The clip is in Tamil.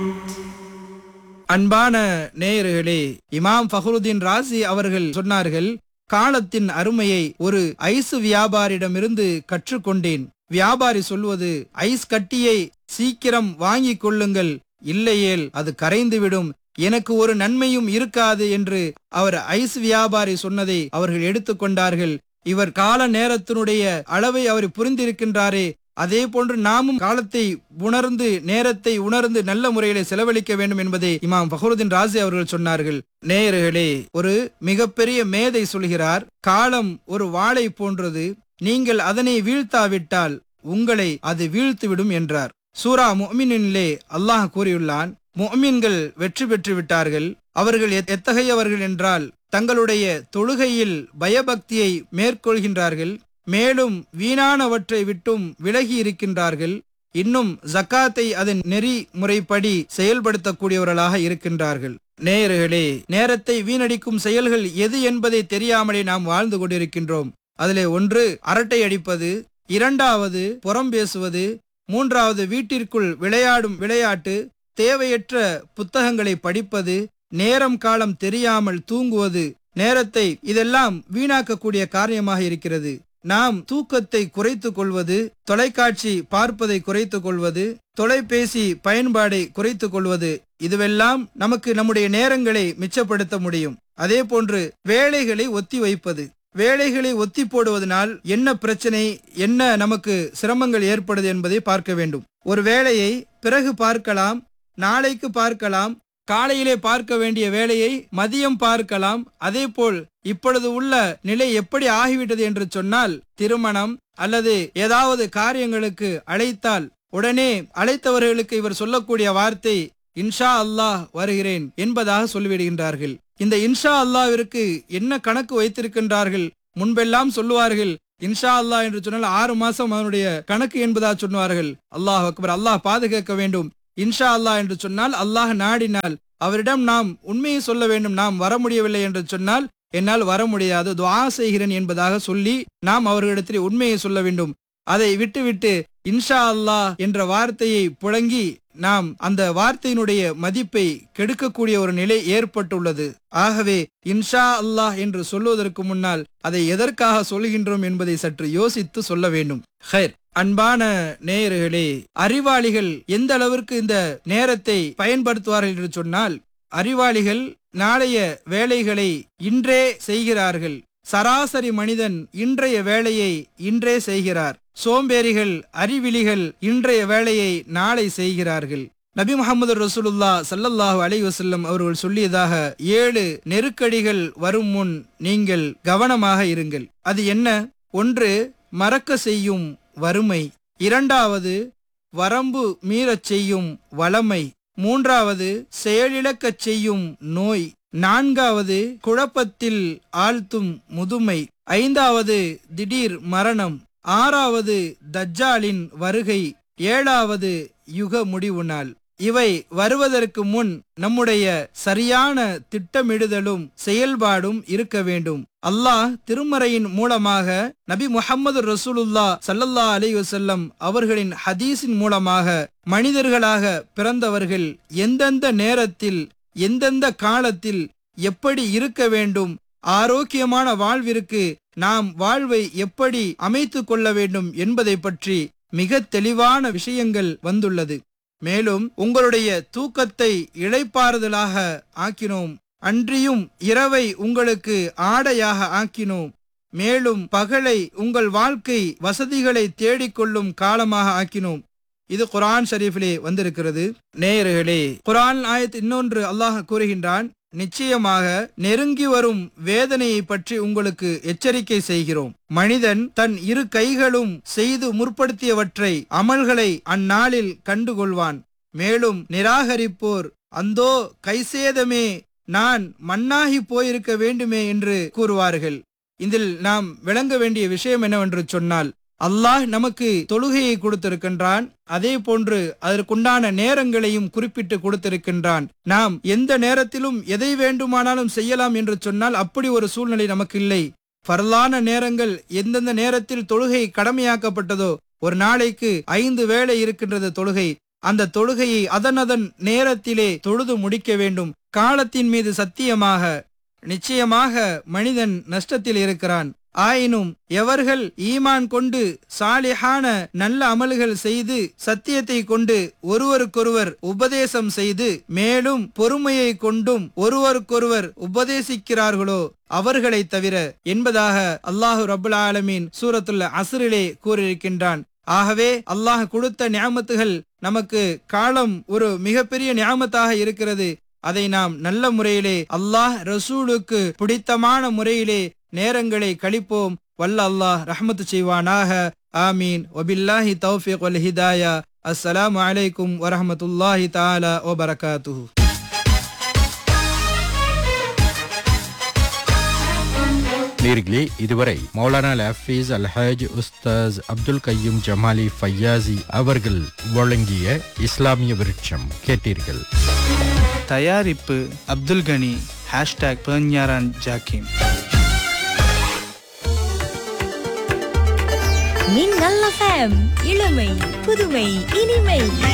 அன்பான நேயர்களே இமாம் ஃபஹ்ருதீன் ராசி அவர்கள் சொன்னார்கள் காலத்தின் அருமையை ஒரு ஐஸ் வியாபாரியிடமிருந்து கற்றுக்கொண்டேன் வியாபாரி சொல்வது ஐஸ் கட்டியை சீக்கிரம் வாங்கிக் கொள்ளுங்கள் இல்லையேல் அது கரைந்துவிடும் எனக்கு ஒரு நன்மையும் இருக்காது என்று அவர் ஐஸ் வியாபாரி சொன்னதை அவர்கள் எடுத்துக்கொண்டார்கள் இவர் கால நேரத்தினுடைய அளவை அவர் புரிந்திருக்கின்றாரே அதே போன்று நாமும் காலத்தை உணர்ந்து நேரத்தை உணர்ந்து நல்ல முறையிலே செலவழிக்க வேண்டும் என்பதை இமாம் ஃபஹருதீன் ராசி அவர்கள் சொன்னார்கள் நேயர்களே ஒரு மிகப்பெரிய மேதை சொல்கிறார் காலம் ஒரு வாளை போன்றது நீங்கள் அதனை வீழ்த்தாவிட்டால் உங்களை அது வீழ்த்துவிடும் என்றார் சூரா முഅ்மினிலே அல்லாஹ் கூறியுள்ளான் முஅ்மின்கள் வெற்றி பெற்று விட்டார்கள் அவர்கள் எத்- எத்தகையவர்கள் என்றால் தங்களுடைய தொழுகையில் பயபக்தியை மேற்கொள்கின்றார்கள் மேலும் வீணானவற்றை விட்டும் விலகி இருக்கின்றார்கள் இன்னும் ஜக்காத்தை அதன் நெறிமுறைப்படி செயல்படுத்தக்கூடியவர்களாக இருக்கின்றார்கள் நேயர்களே நேரத்தை வீணடிக்கும் செயல்கள் எது என்பதை தெரியாமலே நாம் வாழ்ந்து கொண்டிருக்கின்றோம் அதிலே ஒன்று அரட்டை அடிப்பது இரண்டாவது புறம் பேசுவது மூன்றாவது வீட்டிற்குள் விளையாடும் விளையாட்டு தேவையற்ற புத்தகங்களை படிப்பது நேரம் காலம் தெரியாமல் தூங்குவது நேரத்தை இதெல்லாம் வீணாக்கக்கூடிய காரியமாக இருக்கிறது நாம் தூக்கத்தை குறைத்துக் கொள்வது தொலைக்காட்சி பார்ப்பதை குறைத்துக் கொள்வது தொலைபேசி பயன்பாடை குறைத்துக் கொள்வது இதுவெல்லாம் நமக்கு நம்முடைய நேரங்களை மிச்சப்படுத்த முடியும் அதே போன்று வேலைகளை ஒத்தி வைப்பது வேலைகளை ஒத்தி போடுவதனால் என்ன பிரச்சனை என்ன நமக்கு சிரமங்கள் ஏற்படுது என்பதை பார்க்க வேண்டும் ஒரு வேலையை பிறகு பார்க்கலாம் நாளைக்கு பார்க்கலாம் காலையிலே பார்க்க வேண்டிய வேலையை மதியம் பார்க்கலாம் அதேபோல் இப்பொழுது உள்ள நிலை எப்படி ஆகிவிட்டது என்று சொன்னால் திருமணம் அல்லது ஏதாவது காரியங்களுக்கு அழைத்தால் உடனே அழைத்தவர்களுக்கு இவர் சொல்லக்கூடிய வார்த்தை இன்ஷா அல்லாஹ் வருகிறேன் என்பதாக சொல்லிவிடுகின்றார்கள் இந்த இன்ஷா அல்லாவிற்கு என்ன கணக்கு வைத்திருக்கின்றார்கள் முன்பெல்லாம் சொல்லுவார்கள் இன்ஷா அல்லாஹ் என்று சொன்னால் ஆறு மாசம் அவனுடைய கணக்கு என்பதா சொன்னார்கள் அல்லாஹ் அக்பர் அல்லாஹ் பாதுகாக்க வேண்டும் இன்ஷா அல்லாஹ் என்று சொன்னால் அல்லாஹ் நாடினால் அவரிடம் நாம் உண்மையை சொல்ல வேண்டும் நாம் வர முடியவில்லை என்று சொன்னால் என்னால் வர முடியாது துஆ செய்கிறேன் என்பதாக சொல்லி நாம் அவர்களிடத்தில் உண்மையை சொல்ல வேண்டும் அதை விட்டுவிட்டு இன்ஷா அல்லாஹ் என்ற வார்த்தையை புழங்கி நாம் அந்த வார்த்தையினுடைய மதிப்பை கெடுக்கக்கூடிய ஒரு நிலை ஏற்பட்டுள்ளது ஆகவே இன்ஷா அல்லாஹ் என்று சொல்லுவதற்கு முன்னால் அதை எதற்காக சொல்கின்றோம் என்பதை சற்று யோசித்து சொல்ல வேண்டும் ஹைர் அன்பான நேயர்களே அறிவாளிகள் எந்த அளவிற்கு இந்த நேரத்தை பயன்படுத்துவார்கள் என்று சொன்னால் அறிவாளிகள் நாளைய வேலைகளை இன்றே செய்கிறார்கள் சராசரி மனிதன் இன்றைய வேலையை இன்றே செய்கிறார் சோம்பேறிகள் அறிவிலிகள் இன்றைய வேலையை நாளை செய்கிறார்கள் நபி முகமது ரசூலுல்லா ஸல்லல்லாஹு அலைஹி வஸல்லம் அவர்கள் சொல்லியதாக ஏழு நெருக்கடிகள் வரும் முன் நீங்கள் கவனமாக இருங்கள் அது என்ன ஒன்று மறக்க செய்யும் வறுமை இரண்டாவது வரம்பு மீறச் செய்யும் வளமை மூன்றாவது செயலிழக்கச் செய்யும் நோய் நான்காவது குழப்பத்தில் ஆழ்த்தும் முதுமை ஐந்தாவது திடீர் மரணம் ஆறாவது தஜ்ஜாலின் வருகை ஏழாவது யுக முடிவு நாள் இவை வருவதற்கு முன் நம்முடைய சரியான திட்டமிடுதலும் செயல்பாடும் இருக்க வேண்டும் அல்லாஹ் திருமறையின் மூலமாக நபி முஹம்மது ரசூலுல்லா சல்லல்லா அலைஹி வஸல்லம் அவர்களின் ஹதீஸின் மூலமாக மனிதர்களாக பிறந்தவர்கள் எந்தெந்த நேரத்தில் எந்தெந்த காலத்தில் எப்படி இருக்க வேண்டும் ஆரோக்கியமான வாழ்விற்கு நாம் வாழ்வை எப்படி அமைத்துக் கொள்ள வேண்டும் என்பதை பற்றி மிக தெளிவான விஷயங்கள் வந்துள்ளது மேலும் உங்களுடைய தூக்கத்தை இளைப்பாறுதலாக ஆக்கினோம் அன்றியும் இரவை உங்களுக்கு ஆடையாக ஆக்கினோம் மேலும் பகலை உங்கள் வாழ்க்கை வசதிகளை தேடிக்கொள்ளும் காலமாக ஆக்கினோம் இது குர்ஆன் ஷரீஃபிலே வந்திருக்கிறது நேயர்களே குர்ஆன் ஆயத் இன்னொன்று அல்லாஹ் கூறுகின்றான் நிச்சயமாக நெருங்கி வரும் வேதனையை பற்றி உங்களுக்கு எச்சரிக்கை செய்கிறோம் மனிதன் தன் இரு கைகளும் செய்து முற்படுத்தியவற்றை அமல்களை அந்நாளில் கண்டுகொள்வான் மேலும் நிராகரிப்போர் அந்தோ கைசேதமே நான் மண்ணாகி போயிருக்க வேண்டுமே என்று கூறுவார்கள் இதில் நாம் விளங்க வேண்டிய விஷயம் என்னவென்று சொன்னால் அல்லாஹ் நமக்கு தொழுகையை கொடுத்திருக்கின்றான் அதே போன்று அதற்குண்டான நேரங்களையும் குறிப்பிட்டு கொடுத்திருக்கின்றான் நாம் எந்த நேரத்திலும் எதை வேண்டுமானாலும் செய்யலாம் என்று சொன்னால் அப்படி ஒரு சூழ்நிலை நமக்கு இல்லை பரலான நேரங்கள் எந்தெந்த நேரத்தில் தொழுகை கடமையாக்கப்பட்டதோ ஒரு நாளைக்கு ஐந்து வேளை இருக்கின்றது தொழுகை அந்த தொழுகையை அதனதன் நேரத்திலே தொழுது முடிக்க வேண்டும் காலத்தின் மீது சத்தியமாக நிச்சயமாக மனிதன் நஷ்டத்தில் இருக்கிறான் ஆயினும் எவர்கள் ஈமான் கொண்டு சாலிஹான நல்ல அமல்கள் செய்து சத்தியத்தை கொண்டு ஒருவருக்கொருவர் உபதேசம் செய்து மேலும் பொறுமையை கொண்டும் ஒருவருக்கொருவர் உபதேசிக்கிறார்களோ அவர்களை தவிர என்பதாக அல்லாஹு ரபுல் ஆலமீன் சூரத்துல் அசுரிலே கூறியிருக்கின்றான் ஆகவே அல்லாஹ் கொடுத்த ஞாபத்துகள் நமக்கு காலம் ஒரு மிகப்பெரிய ஞாபத்தாக இருக்கிறது அதை நாம் நல்ல முறையிலே அல்லாஹ் ரசூலுக்கு பிடித்தமான முறையிலே நேரங்களை கழிப்போம் வல்ல அல்லாஹ் ரஹ்மத்து செய்வானாக ஆமீன் வபில்லாஹி தௌஃபிக் வல் ஹிதாயா அஸ்ஸலாமு அலைக்கும் வரஹ்மத்துல்லாஹி தஆலா வ பரகாத்துஹு நேர்களே இதுவரை மௌலானா லஃபீஸ் அல்ஹாஜ் உஸ்தாஸ் அப்துல் கையும் ஜமாலி ஃபையாசி அவர்கள் வழங்கிய இஸ்லாமிய விருட்சம் கேட்டீர்கள் தயாரிப்பு அப்துல் கனி ஹேஷ்டாக் பெர்ஞாரான் ஜாக்கிம் மின்னல் எஃப்எம் இளமை புதுமை இனிமை